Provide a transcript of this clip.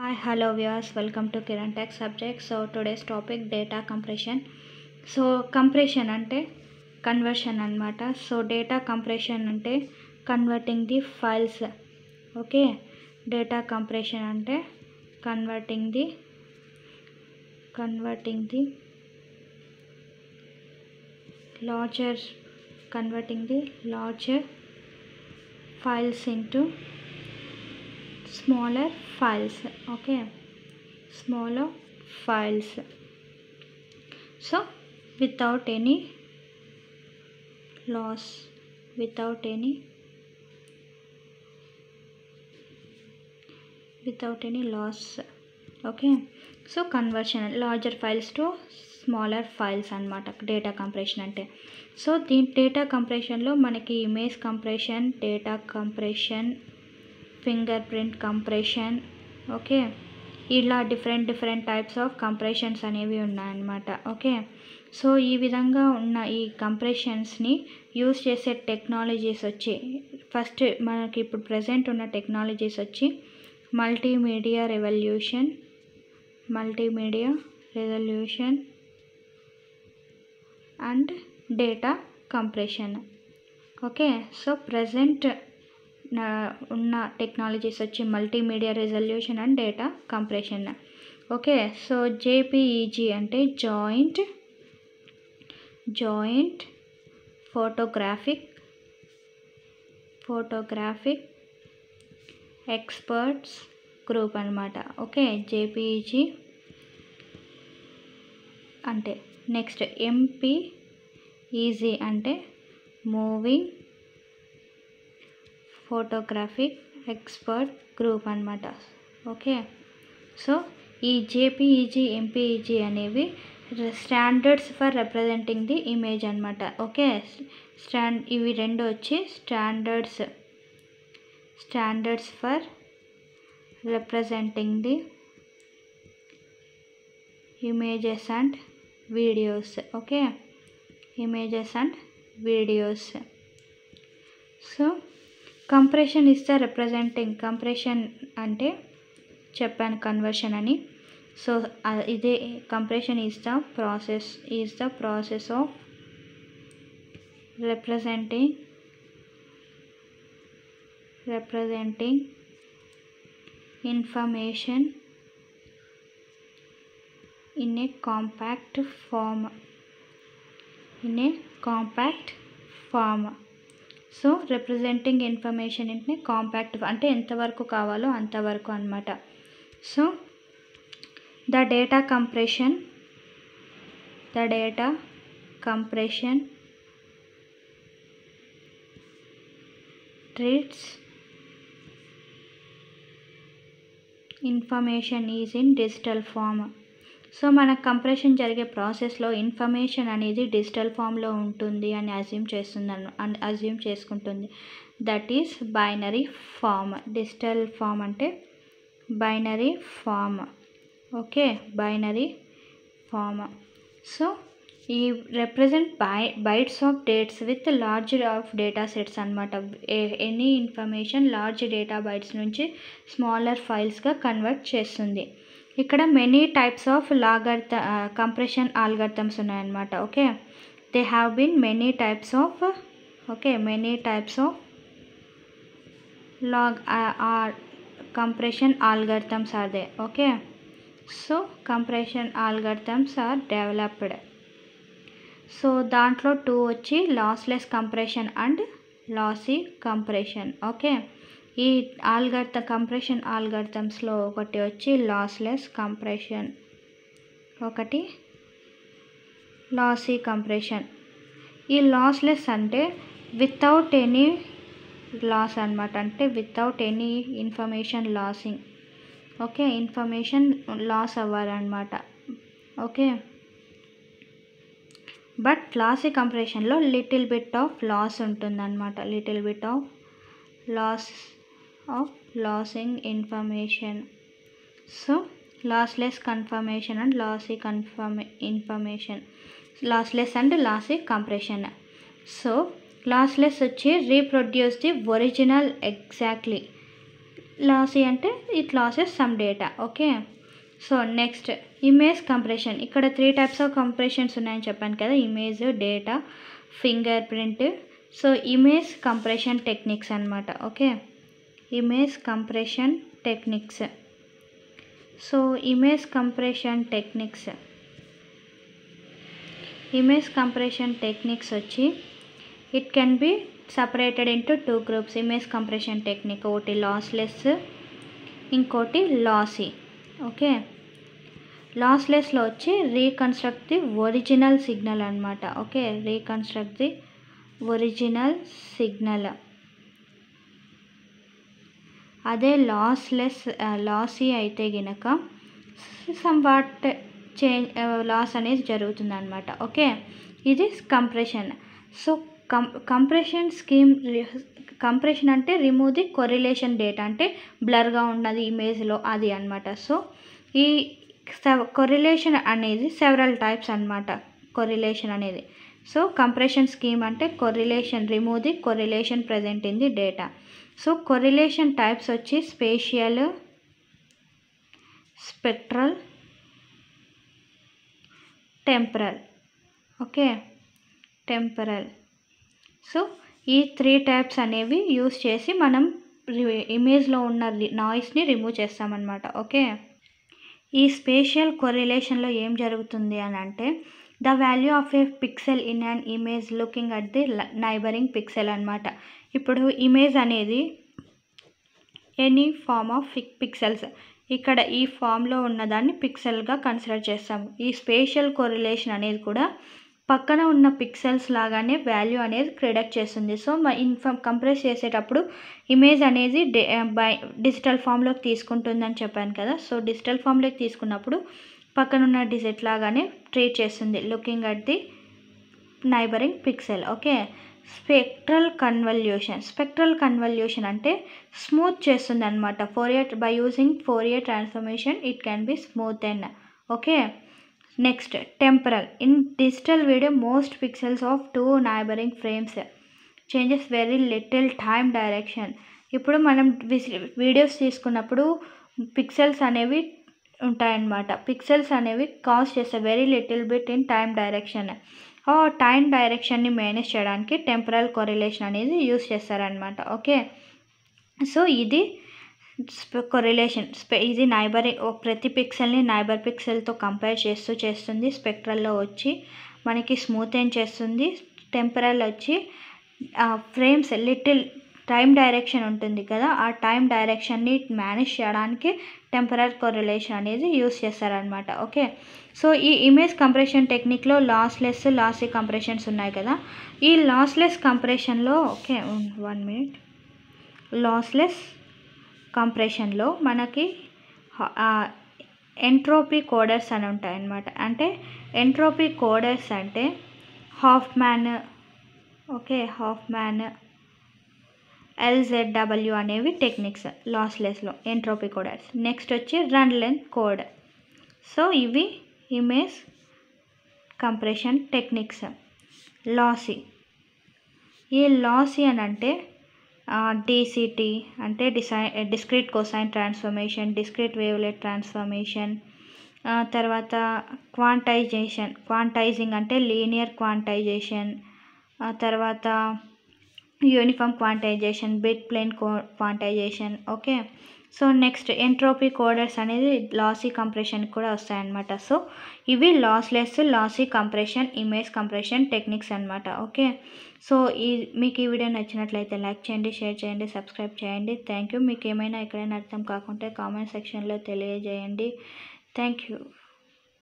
Hi, hello viewers, welcome to Kiran Tech subject. So today's topic data compression. So compression అంటే conversion అన్నమాట so data compression అంటే converting the files okay data compression అంటే converting the converting the larger converting the larger files into smaller files okay smaller files so without any loss without any without any loss okay so conversion larger files to smaller files అనమాట data compression అంటే so దీని data కంప్రెషన్లో మనకి image compression data compression finger print compression okay ఇలా different different types of compressions అనేవి ఉన్నాయన్నమాట okay so ఈ విధంగా ఉన్న ఈ కంప్రెషన్స్ని యూస్ చేసే టెక్నాలజీస్ వచ్చి ఫస్ట్ మనకి ఇప్పుడు ప్రజెంట్ ఉన్న టెక్నాలజీస్ వచ్చి multimedia revolution multimedia resolution and data compression okay so present ఉన్న టెక్నాలజీస్ వచ్చి multimedia resolution and data compression okay so JPEG అంటే joint joint photographic photographic experts group అనమాట ఓకే జేపీఈజీ అంటే నెక్స్ట్ ఎంపీ ఈజీ అంటే moving photographic expert group అనమాట okay so ఈ JPEG MPEG అనేవి standards for representing the image అనమాట okay stand ఇవి రెండు వచ్చి standards standards for representing the images and videos okay images and videos so compression is the representing compression అంటే చెప్పాను conversion అని సో ఇదే compression is the process is the process of representing representing information in a compact form in a compact form so representing information ఇంటే compact అంటే ఎంతవరకు కావాలో అంతవరకు అనమాట so the data compression the data compression treats information is in digital form so మన compression జరిగే ప్రాసెస్లో information అనేది డిజిటల్ ఫామ్లో ఉంటుంది అని అజ్యూమ్ చేస్తుందను అని అజ్యూమ్ చేసుకుంటుంది that is binary form digital form అంటే binary form okay binary form so ఈ represent by bytes of dates with large of data sets అనమాట any information large data bytes నుంచి స్మాలర్ ఫైల్స్గా కన్వర్ట్ చేస్తుంది ఇక్కడ many types of లాగర్త compression algorithms ఉన్నాయన్నమాట okay they have been many types of okay many types of log compression algorithms are they okay so compression algorithms are developed so దాంట్లో two వచ్చి lossless compression and lossy compression okay ఈ ఆల్గర్త compression ఆల్గర్థమ్స్లో ఒకటి వచ్చి lossless compression ఒకటి lossy compression ఈ lossless అంటే వితౌట్ ఎనీ లాస్ అనమాట అంటే without any information losing okay information loss అవ్వాలన్నమాట ఓకే బట్ లాసీ కంప్రెషన్లో లిటిల్ బిట్ ఆఫ్ లాస్ ఉంటుందన్నమాట little bit of loss of losing information so lossless confirmation and lossy confirm information lossless and lossy compression so lossless వచ్చి reproduce the original exactly lossy అంటే it loses some data okay so next image compression ఇక్కడ three types of compressions ఉన్నాయని చెప్పాను కదా image data finger print so image compression techniques అనమాట okay image compression techniques so image compression techniques image compression techniques వచ్చి it can be separated into two groups image compression technique ఒకటి lossless ఇంకోటి lossy okay లాస్లెస్లో వచ్చి reconstruct the original signal అనమాట okay reconstruct the original signal అదే lossless lossy అయితే గినక some what change loss అనేది జరుగుతుంది అనమాట ఓకే ఇది కంప్రెషన్ సో కం కంప్రెషన్ స్కీమ్ కంప్రెషన్ అంటే రిమూవ్ ది కొరిలేషన్ డేటా అంటే బ్లర్గా ఉన్నది ఇమేజ్లో అది అనమాట సో ఈ కొరిలేషన్ అనేది సెవరల్ టైప్స్ అనమాట కొరిలేషన్ అనేది సో కంప్రెషన్ స్కీమ్ అంటే correlation remove the correlation present in the data so correlation types వచ్చి spatial spectral temporal okay temporal so ఈ త్రీ టైప్స్ అనేవి యూస్ చేసి మనం ఇమేజ్లో ఉన్న నాయిస్ని రిమూవ్ చేస్తామన్నమాట ఓకే ఈ స్పేషియల్ కొరిలేషన్లో ఏం జరుగుతుంది అని అంటే the value of a pixel in an image looking at the neighbouring pixel అనమాట ఇప్పుడు ఇమేజ్ అనేది ఎనీ ఫామ్ ఆఫ్ పిక్సెల్స్ ఇక్కడ ఈ ఫామ్లో ఉన్నదాన్ని పిక్సెల్గా కన్సిడర్ చేస్తాము ఈ స్పేషియల్ కొరిలేషన్ అనేది కూడా పక్కన ఉన్న పిక్సెల్స్ లాగానే వాల్యూ అనేది ప్రిడక్ట్ చేస్తుంది సో ఇన్ఫామ్ కంప్రెస్ చేసేటప్పుడు ఇమేజ్ అనేది డే బై డిజిటల్ ఫామ్లోకి తీసుకుంటుందని చెప్పాను కదా సో డిజిటల్ ఫామ్లోకి తీసుకున్నప్పుడు పక్కన ఉన్న డిజిట్ లాగానే ట్రీట్ చేస్తుంది looking at the neighbouring pixel okay spectral convolution spectral convolution అంటే స్మూత్ చేస్తుంది అనమాట Fourier by using Fourier transformation it can be smooth and okay next temporal in digital video most pixels of two neighbouring frames changes very little time direction ఇప్పుడు మనం videos తీసుకున్నప్పుడు pixels అనేవి ఉంటాయన్నమాట pixels అనేవి cost చేస్తాయి very little bit in time direction ఆ time డైరెక్షన్ని manage చేయడానికి టెంపరల్ కొరిలేషన్ అనేది యూస్ చేస్తారనమాట ఓకే సో ఇది కొరిలేషన్ స్పె ఇది నైబర్ ప్రతి పిక్సెల్ని నైబర్ పిక్సెల్తో కంపేర్ చేస్తూ చేస్తుంది స్పెక్ట్రల్లో వచ్చి మనకి స్మూత్ ఏం చేస్తుంది టెంపరల్ వచ్చి ఫ్రేమ్స్ లిటిల్ టైం డైరెక్షన్ ఉంటుంది కదా ఆ టైం డైరెక్షన్ని మేనేజ్ చేయడానికి టెంపరల్ కొరిలేషన్ అనేది యూస్ చేస్తారనమాట ఓకే సో ఈ ఇమేజ్ కంప్రెషన్ టెక్నిక్లో లాస్లెస్ లాసీ కంప్రెషన్స్ ఉన్నాయి కదా ఈ లాస్లెస్ కంప్రెషన్లో ఓకే వన్ మినిట్ లాస్లెస్ కంప్రెషన్లో మనకి ఎంట్రోపీ కోడర్స్ అని ఉంటాయి అన్నమాట అంటే ఎంట్రోపీ కోడర్స్ అంటే Huffman okay Huffman LZW అనేవి టెక్నిక్స్ లాస్లెస్లో ఎంట్రోపీ కోడర్స్ నెక్స్ట్ వచ్చి రన్ లెంత్ కోడ్ సో ఇవి ఇమేజ్ కంప్రెషన్ టెక్నిక్స్ లాసీ ఈ లాసీ అని అంటే డీసీటీ అంటే డిసై discrete cosine transformation discrete wavelet transformation తర్వాత క్వాంటైజేషన్ క్వాంటైజింగ్ అంటే లీనియర్ క్వాంటైజేషన్ తర్వాత uniform quantization bit plane quantization okay so next entropy coders అనేది లాసీ కంప్రెషన్ కూడా వస్తాయన్నమాట సో ఇవి lossless lossy compression image compression techniques అనమాట ఓకే సో ఈ మీకు ఈ వీడియో నచ్చినట్లయితే లైక్ చేయండి షేర్ చేయండి సబ్స్క్రైబ్ చేయండి థ్యాంక్ యూ మీకు ఏమైనా ఎక్కడైనా అర్థం కాకుంటే కామెంట్ సెక్షన్లో తెలియజేయండి థ్యాంక్ యూ